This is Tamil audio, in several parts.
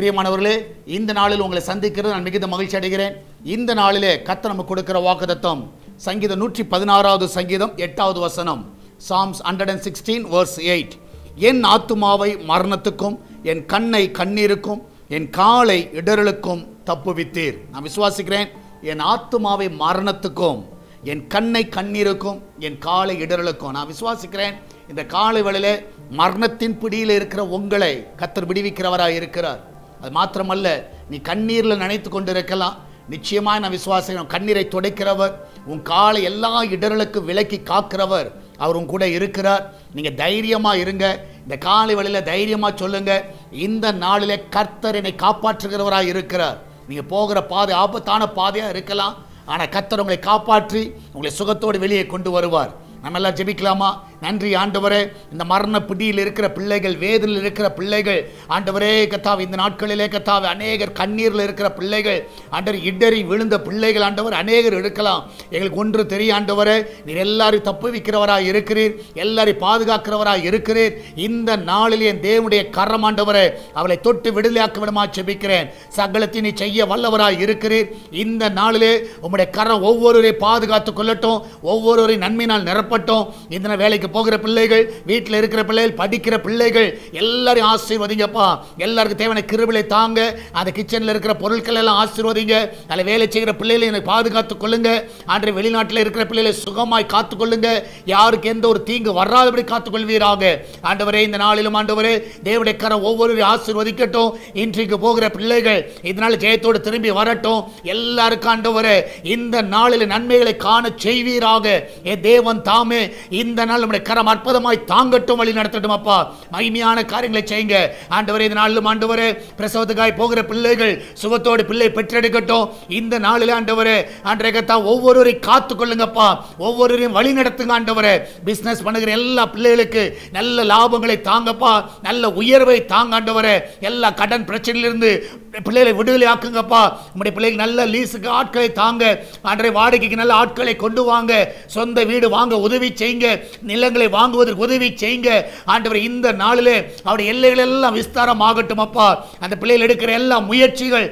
பிரியமானவர்களே இந்த நாளில் உங்களை சந்திக்கிறது நான் மிகுந்த மகிழ்ச்சி அடைகிறேன் இந்த நாளிலே கர்த்தர் நமக்கு கொடுக்கிற வாக்குத்தத்தம் சங்கீதம் நூற்றி பதினாறாவது சங்கீதம் எட்டாவது வசனம் Psalms hundred and sixteen verse eight என் ஆத்துமாவை மரணத்துக்கும் என் கண்ணை கண்ணீருக்கும் என் காலை இடறலுக்கும் தப்புவித்தீர் நான் விசுவாசிக்கிறேன் என் ஆத்துமாவை மரணத்துக்கும் என் கண்ணை கண்ணீருக்கும் என் காலை இடறலுக்கும் நான் விசுவாசிக்கிறேன் இந்த காலை வேளையில மரணத்தின் பிடியில் இருக்கிற உங்களை கத்தர் விடுவிக்கிறவராக இருக்கிறார் அது மாத்திரமல்ல நீ கண்ணீரில் நினைத்து கொண்டு இருக்கலாம் நிச்சயமாக நான் விசுவாசிக்கிறேன் கண்ணீரை துடைக்கிறவர் உன் காலை எல்லா இடர்களுக்கு விலக்கி காக்கிறவர் அவர் உன் கூட இருக்கிறார் நீங்கள் தைரியமாக இருங்க இந்த காலை வேளையில் தைரியமாக சொல்லுங்க இந்த நாளிலே கர்த்தர் என்னை காப்பாற்றுகிறவராக இருக்கிறார் நீங்கள் போகிற பாதை ஆபத்தான பாதையாக இருக்கலாம் ஆனால் கர்த்தர் உங்களை காப்பாற்றி உங்களை சுகத்தோடு வெளியே கொண்டு வருவார் நம்ம எல்லாம் ஜெபிக்கலாமா நன்றி ஆண்டவரே இந்த மரண பிடியில் இருக்கிற பிள்ளைகள் வேதனையில் இருக்கிற பிள்ளைகள் ஆண்டவரே கத்தாവ് இந்த நாட்களிலே கத்தாവ് அநேகர் கண்ணீரில் இருக்கிற பிள்ளைகள் ஆண்டவர் இடறி விழுந்த பிள்ளைகள் ஆண்டவர் அநேகர் எடுக்கலாம் எங்களுக்கு ஒன்று தெரிய ஆண்டவரே நீர் எல்லாரையும் தப்பு வைக்கிறவராக இருக்கிறீர் எல்லாரையும் பாதுகாக்கிறவராக இருக்கிறீர் இந்த நாளில் என் தேவனுடைய கரம் ஆண்டவரே அவளை தொட்டு விடுதலையாக்க விடமா ஜெபிக்கிறேன் சகலத்தை நீ செய்ய வல்லவராய் இருக்கிறீர் இந்த நாளிலே உம்முடைய கரம் ஒவ்வொருவரை பாதுகாத்து கொள்ளட்டும் ஒவ்வொருவரையும் நன்மையினால் நிரப்பட்டும் இந்த வேலைக்கு போகிற பிள்ளைகள் வீட்டில் இருக்கிற பிள்ளைகள் படிக்கிற பிள்ளைகள் எல்லாரையும் ஆசீர்வதிங்கப்பா எல்லாருக்கும் தேவையான கிருபிலை தாங்க அந்த கிச்சனில் இருக்கிற பொருட்கள் எல்லாம் ஆசீர்வதிங்க அதில் வேலை செய்கிற பிள்ளைகளை எனக்கு பாதுகாத்து கொள்ளுங்க ஆண்டு வெளிநாட்டில் இருக்கிற பிள்ளைகளை சுகமாய் காத்து கொள்ளுங்க யாருக்கு எந்த ஒரு தீங்கு வராதபடி காத்துக் கொள்வீராக ஆண்டவரே இந்த நாளிலும் ஆண்டவரே தேவடைய கரம் ஒவ்வொரு ஆசீர்வதிக்கட்டும் இன்றைக்கு போகிற பிள்ளைகள் இதனால் ஜெயத்தோடு திரும்பி வரட்டும் எல்லாருக்கும் ஆண்டவரே இந்த நாளில் நன்மைகளை காண செய்வீராக ஏ தேவன் தாமே இந்த நாள் நம்முடைய கரம் அற்புதமாய் தாங்கட்டும் வழி நடத்தட்டும் அப்பா மகிமையான காரியங்களை செய்யுங்க ஆண்டவரே இந்த நாளிலும் ஆண்டவரே பிரசவத்துக்காய் போகிற பிள்ளைகள் சுகத்தோடு பிள்ளை பெற்றெடுக்கட்டும் இந்த நாளில் ஆண்டவரே ஆண்டரை கத்தா ஒவ்வொருவரையும் காத்து கொள்ளுங்கப்பா ஒவ்வொருவரையும் வழி நடத்துங்க ஆண்டவரே பிசினஸ் பண்ணுகிற எல்லா பிள்ளைகளுக்கு நல்ல லாபங்களை தாங்கப்பா நல்ல உயர்வை தாங்க ஆண்டவரே எல்லா கடன் பிரச்சனையிலிருந்து பிள்ளைகளை விடுதலை ஆக்குங்கப்பா உங்களுடைய பிள்ளைக்கு நல்ல லீஸுக்கு ஆட்களை தாங்க ஆண்டரை வாடகைக்கு நல்ல ஆட்களை கொண்டு வாங்க சொந்த வீடு வாங்க உதவி செய்யுங்க நிலங்களை வாங்குவதற்கு உதவி செய்யுங்க ஆண்டவர் இந்த நாளிலே அவருடைய எல்லைகள் எல்லாம் விஸ்தாரம் ஆகட்டும் அப்பா அந்த பிள்ளைகள் எடுக்கிற எல்லா முயற்சிகள்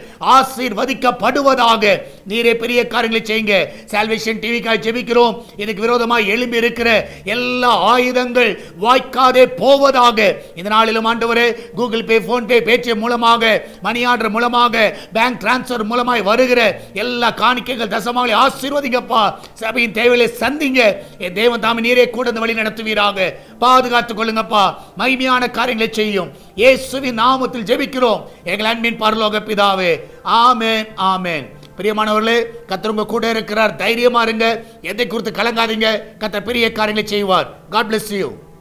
ஆசீர்வதிக்கப்படுவதாக நீரே பெரிய காரியங்களை செய்யுங்க சால்வேஷன் டிவிக்காய் ஜெபிக்கிறோம் இதுக்கு விரோதமாக எழும்பி இருக்கிற எல்லா ஆயுதங்கள் வாய்க்காதே போவதாக இந்த நாளிலும் ஆண்டவரே கூகுள் பே போன் பே பேச்சு மூலமாக மணி ஆர்டர் மூலமாக பேங்க் டிரான்ஸ்ஃபர் மூலமாய் வருகிற எல்லா காணிக்கைகள் தசமாவளி ஆசீர்வதிங்கப்பா சபையின் தேவையை சந்திங்க என் தேவன் தாம நீரே கூட இந்த வழி நடத்துவீராக பாதுகாத்துக் கொள்ளுங்கப்பா மகிமையான காரியங்களை செய்யும் இயேசுவின் நாமத்தில் ஜெபிக்கிறோம் எங்கள் அன்பின் பரலோக பிதாவே ஆமென் ஆமென் பிரியமானவர்களே கத்தர் உங்க கூட இருக்கிறார் தைரியமா இருங்க எதை குறித்து கலங்காதீங்க கத்தர் பெரிய காரியங்களை செய்வார் காட் bless you